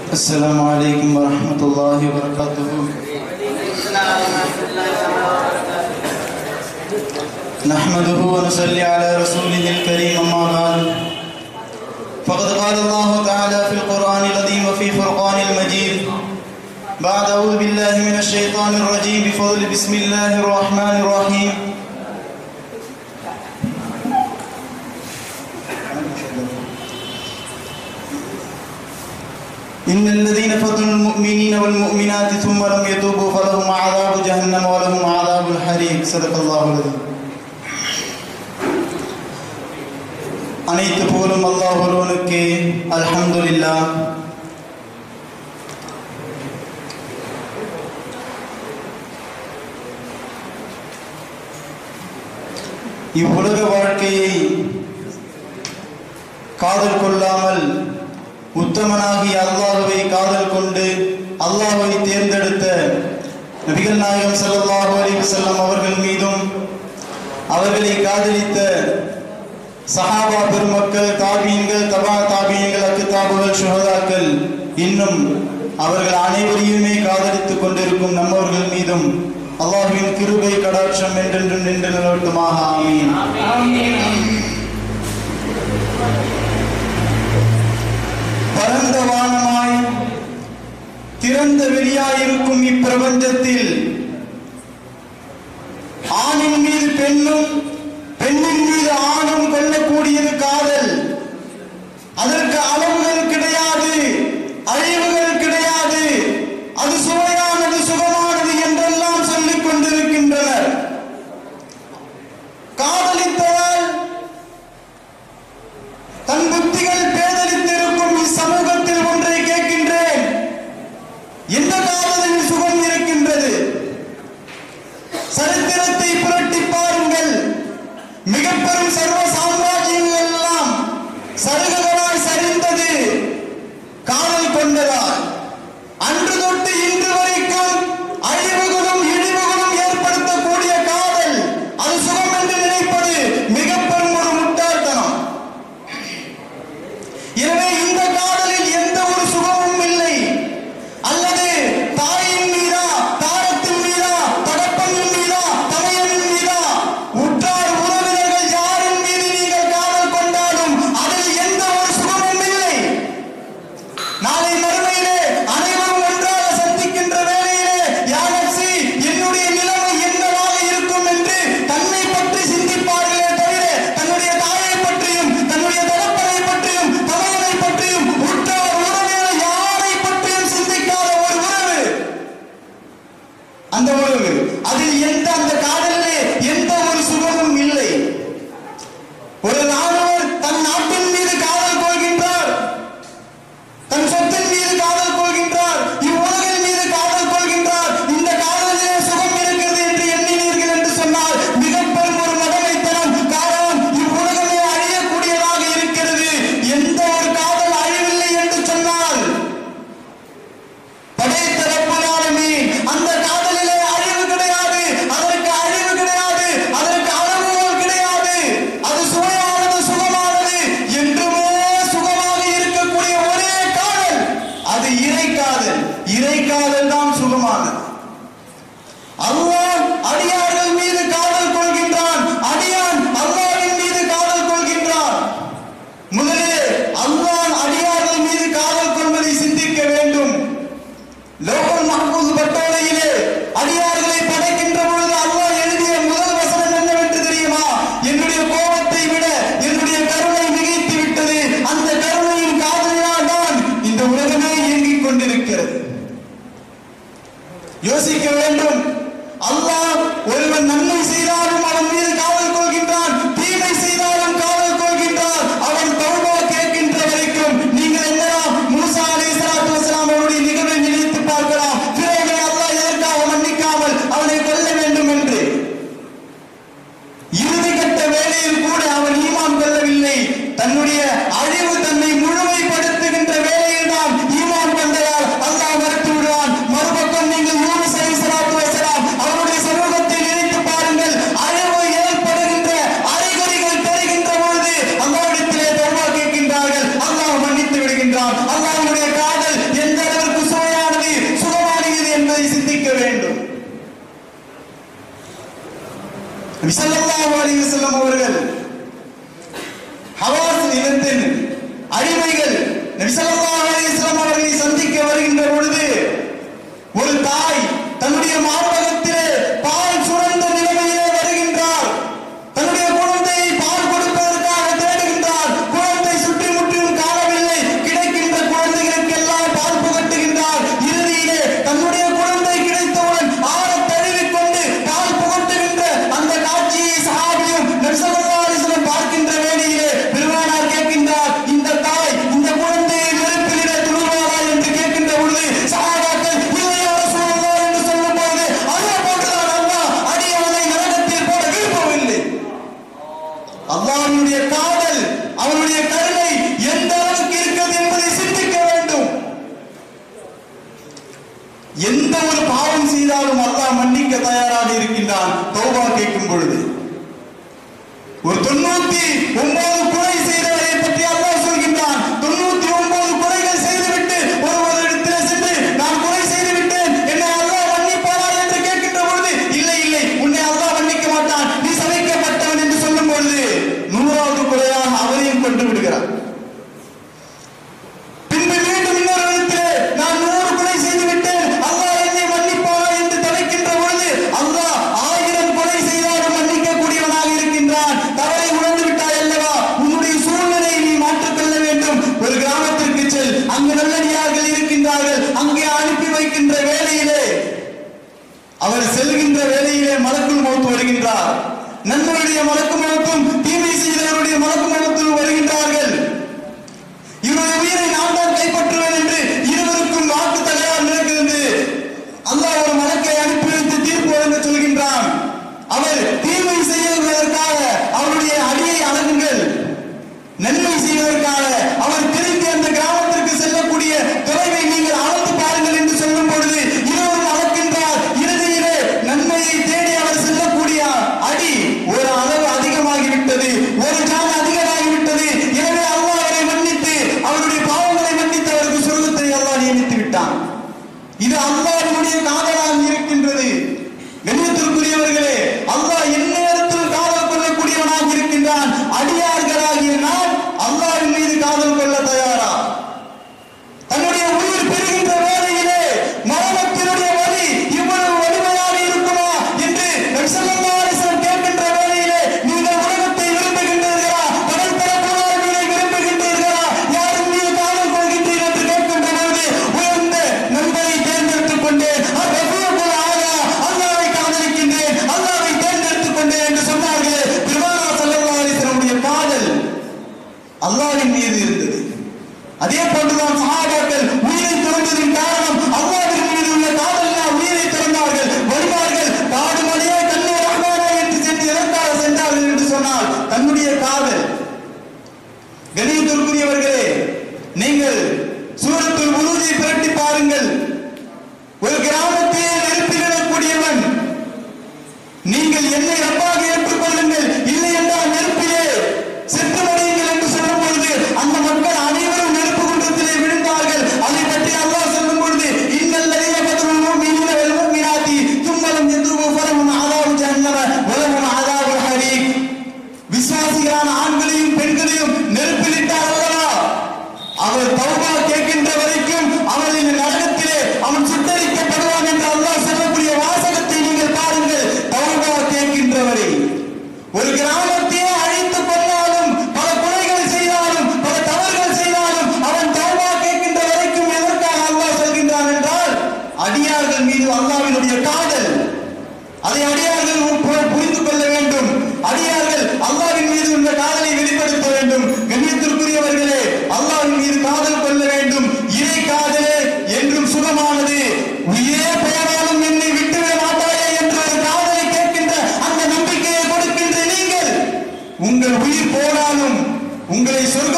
السلام عليكم ورحمة الله وبركاته نحمده ونصلي على رسوله الكريم أما بعد فقد قال الله تعالى في القرآن العظيم وفي فرقان المجيد بعد أعوذ بالله من الشيطان الرجيم بفضل بسم الله الرحمن الرحيم إن الذين فتنوا المؤمنين والمؤمنات ثم لم يتوبوا فلهم عذاب جهنم ولهم عذاب الحريق صدق الله العظيم அனைத்து புகழும் அல்லாஹ் ஒருவனுக்கு அல்ஹம்துலில்லாஹ் இவ்வுலக வாழ்க்கையை காதல் கொள்ளாமல் உத்தமனாகி அல்லாஹுவை காதல் கொண்டு அல்லாஹுவை தேர்ந்தெடுத்த நபிகள் நாயகம் ஸல்லல்லாஹு அலைஹி வஸல்லம் அவர்கள் மீதும் அவர்களை காதலித்த சஹாபா பெருமக்கள் தாபீன்கள் தபா தாபீன்கள் அக்குதாபுகள் சுஹதாக்கள் இன்னும் அவர்கள் அனைவரையுமே காதலித்துக் கொண்டிருக்கும் நம்மவர்கள் மீதும் அல்லாஹ்வின் கிருபை கடாட்சம் என்றென்றும் நின்று நிலவட்டுமாக ஆமீன் பரந்த வானமாய் திறந்த வெளியாயிருக்கும் இப்பிரபஞ்சத்தில் ஆணின் மீது பெண்ணும் பெண்ணின் மீது ஆணும் கொள்ளக்கூடியது காதல் அதற்கு அளவுகள் கிடையாது அழிவுகள் கிடையாது அது சுவையானது சுகமானது என்றெல்லாம் சொல்லிக் கொண்டிருக்கின்றனர் காதலித்தவர் தன் புத்திகள் பேதலித்திருக்கும் இச்சமூகத்தில் ஒன்றை கேட்கின்றேன் எந்த காதலில் சுகம் இருக்கின்றது சரித்திரத்தை புரட்டி பாருங்கள் மிக பெரும் சர்வ சாம்ராஜ்யங்கள் எல்லாம் சருகுகளாய் சரிந்தது காதல் கொண்டதால் அன்று தொட்டு இன்று வரைக்கும் அழிவுகளும் இழிவுகளும் ஏற்படுத்தக்கூடிய காதல் அது சுகம் என்று நினைப்பது மிக பெரும் ஒரு முட்டாள்தனம் எனவே இந்த காதலில் எந்த ஒரு சுகமும் இல்லை அல்லது தாயின் மீதா தாரத்தின் மீதா தகப்பனின் மீதா தமையனின் மீதா உற்றார் உறவினர்கள் யாரின் மீது நீங்கள் காதல் கொண்டாலும் அதில் எந்த ஸல்லல்லாஹு அலைஹி வஸல்லம் அவர்கள் ஹவாஸ் இனத்தின் அடிமைகள் நபி ஸல்லல்லாஹு அலைஹி வஸல்லம் அவர்களை சந்திக்க வருகின்ற பொழுது ஒரு தாய் தன்னுடைய மார்பகத்திலே பால் சுரந்த நிலைமையிலே வருகின்றார் தன்னுடைய குழந்தையை பால் கொடுப்பதற்காக தேடுகின்றார் குழந்தை சுற்றி முற்றிலும் காணவில்லை கிடைக்கின்ற குழந்தைகளுக்கு எல்லாம் பால் புகட்டுகின்றார் இறுதியிலே தன்னுடைய குழந்தை கிடைத்தவுடன் ஆற தழுவிக் கொண்டு பால் புகட்டுகின்ற அந்த காட்சியை சஹாபியும் நபி ஸல்லல்லாஹு அலைஹி வஸல்லம் பார்க்கின்ற வேளையிலே பெருமானார் கேட்கின்றார் இந்த தாய் இந்த குழந்தையை நெருப்பிலிட துணிவாரா என்று கேட்கின்ற பொழுது சஹாபாக்கள் இல்லை யா ரசூலல்லாஹ் என்று சொல்லும்போது அதே போன்றுதான் அல்லாஹ் அடியவனை நரகத்தில் போட விரும்பவில்லை அல்லாஹ்வுடைய காதல் அவனுடைய கருணை எந்த அளவுக்கு இருக்கிறது என்பதை சிந்திக்க வேண்டும் எந்த ஒரு பாவம் செய்தாலும் அல்லாஹ் மன்னிக்க தயாராக இருக்கின்றான் தௌபா கேட்கும் பொழுது ஒரு தொண்ணூத்தி ஒன்பது குறை செய்தவரை பற்றி அல்லாஹ் சொல்கின்றான் தொண்ணூத்தி ஒன்பது குறைகள் செய்துவிட்டு ஒருவர் இடத்துல சென்று நான் குறை செய்து விட்டேன் என்னை அல்லாஹ் மன்னிப்பாரா என்று கேட்கின்ற பொழுது இல்லை இல்லை உன்னை அல்லாஹ் மன்னிக்க மாட்டான் நீ சமைக்கப்பட்டவன் என்று சொல்லும் பொழுது நூறாவது குறையாக அவரையும் கொண்டு விடுகிறார் பின்பு மீண்டும் இன்னொரு இடத்திலே நான் நூறு குறை செய்து விட்டேன் அல்லாஹ் என்னை மன்னிப்பாரா என்று தவிக்கின்ற பொழுது அல்லாஹ் ஆயிரம் குறை செய்தாலும் மன்னிக்க கூடியவனாக இருக்கின்றான் தவறை உணர்ந்து விட்டாய் அல்லவா உன்னுடைய சூழ்நிலையை நீ மாற்றிக்கொள்ள வேண்டும் ஒரு கிராமத்திற்கு செல் அங்கு நல்லடியார்கள் இருக்கின்றார்கள் அங்கே அனுப்பி வைக்கின்ற வேளையிலே அவர் செல்கின்ற வேளையிலே மலக்குள் மௌத்து வருகின்றார் நண்பருடைய மலக்கு மௌத்தும் தீமை செய்தவருடைய மலக்கு மௌத்தும் வருகின்றார்கள் இவருடைய உயிரை நான் தான் கைப்பற்றுவேன் என்று இருவருக்கும் வாக்கு தடையாக நடக்கிறது அல்லாஹ் ஒரு மலக்கை அனுப்பி வைத்து தீர்ப்பு வழங்க சொல்கின்றான் அவர் தீமை செய்வதற்காக அவருடைய அடியை அழகுங்கள் நன்மை செய்வதற்காக அவர் திரும்பி அந்த கிராமத்திற்கு செல்லக்கூடிய தொலைவை நீங்கள் அளந்து பாருங்கள் என்று சொல்லும் பொழுது இருவரும் அளக்கின்றார் இறுதியிலே நன்மையை தேடி அவர் செல்லக்கூடிய அடி ஒரு அளவு அதிகமாகிவிட்டது ஒரு ஜான் அதிகமாகிவிட்டது எனவே அல்லாஹ் அவரை மன்னித்து அவருடைய பாவங்களை மன்னித்து அவருக்கு சொர்க்கத்தை அல்லாஹ் நியமித்து விட்டான் இது அல்லாஹ்வுடைய காதலாக இருக்கின்றது கண்ணியத்திற்குரியவர்களே அல்லாஹ் எந்நேரத்தில் காதல் கொள்ளக்கூடியவனாக இருக்கின்றான் அடியார்களாகிய நாம் அல்லாஹ்வின் மீது காதல் கொள்ள தயாரா தன்னுடைய உயிர் பெறுகின்ற வேளையிலே மரணத்தினுடைய வலி இவ்வளவு வலிமையாக இருக்குமா என்று நபி ஸல்லல்லாஹு அலைஹி வஸல்லம் கேட்கின்ற வேளையிலே நீங்கள் உலகத்தை விரும்புகின்றீர்களா கடல் பரப்புகளை விரும்புகின்றீர்களா யாரின் மீது காதல் கொள்கின்றீர்கள் என்று கேட்கின்ற பொழுது உயர்ந்த நண்பரை தேர்ந்தெடுத்துக் கொண்டேன் ரஃபீகுல் ஆலா அல்லாஹ்வை காதலிக்கின்றேன் அல்லாஹ்வை தேர்ந்தெடுத்துக் கொண்டேன் என்று சொன்னார்களே பெருமானார் ஸல்லல்லாஹு அலைஹி வஸல்லம் காதல் அல்லாஹ்வின் மீது இருந்தது அதே போன்றுதான் சஹாபாக்கள் உயிரை துறந்ததின் காரணம் அல்லாஹ்வின் மீது உள்ள காதலினால் உயிரை துறந்தார்கள் வருவார்கள் காடு மலையே தண்ணீர் ரஹ்மானே என்று சென்று எதற்காக சென்றார்கள் என்று சொன்னால் தன்னுடைய காதல் கணியத்திற்குரியவர்களே நீங்கள் சூரத்துல் உருஜை பிரட்டி பாருங்கள் ஒரு கிராமத்தையே நெருப்பிலிடக்கூடியவன் நீங்கள் என்னை ரப்பாக ஏற்றுக்கொள்ளுங்கள் இல்லை என்றால் நெருப்பிலே செத்து மடியுங்கள் என்று சொல்லும் பொழுது அந்த மக்கள் அனைவரும் நெருப்பு குன்றத்திலே விழுந்தார்கள் அதை பற்றி அல்லாஹ் சொல்லும் பொழுது இன்னல் லதீன கஃபரு முஃமினீன வல் முஃமினாத்தி தும்மலம் யதுபு ஃபலஹும் அதாபு ஜஹன்னம வலஹும் அதாபுல் ஹரீக் விசுவாசிகளான ஆண்களையும் பெண்களையும் நெருப்பிலிட்டார் அல்லவா அவர் தௌபா கேட்கின்ற வரைக்கும் அவன் இந்த நரகத்திலே அவன் சுட்டரிக்கப்படுவான் என்று அல்லாஹ் சொல்லக்கூடிய வாசகத்தை நீங்கள் பாருங்கள் தௌபா கேட்கின்றவரை ஒரு கிராமத்தையே அழித்து கொண்டாலும் பல கொலைகள் செய்தாலும் பல தவறுகள் செய்தாலும் அவன் தௌபா கேட்கின்ற வரைக்கும் எதற்காக அல்லாஹ் சொல்கின்றான் என்றால் அடியார்கள் மீது அல்லாஹ்வினுடைய காதல் அதை அடியார்கள் பு- புரிந்து கொள்ள வேண்டும் அடியார்கள் அல்லாஹ்வின் மீது உள்ள காதலை வெளிப்படுத்த வேண்டும் கண்ணியத்திற்குரியவர்களே அல்லாஹ்வின் மீது காதல் கொள்ள வேண்டும் இறை காதலே என்றும் சுகமானது உயிரே போனாலும் என்னை விட்டுவிட மாட்டாயே என்ற ஒரு காதலை கேட்கின்ற அந்த நம்பிக்கையை கொடுக்கின்ற நீங்கள் உங்கள் உயிர் போனாலும் உங்களை சொர்க்க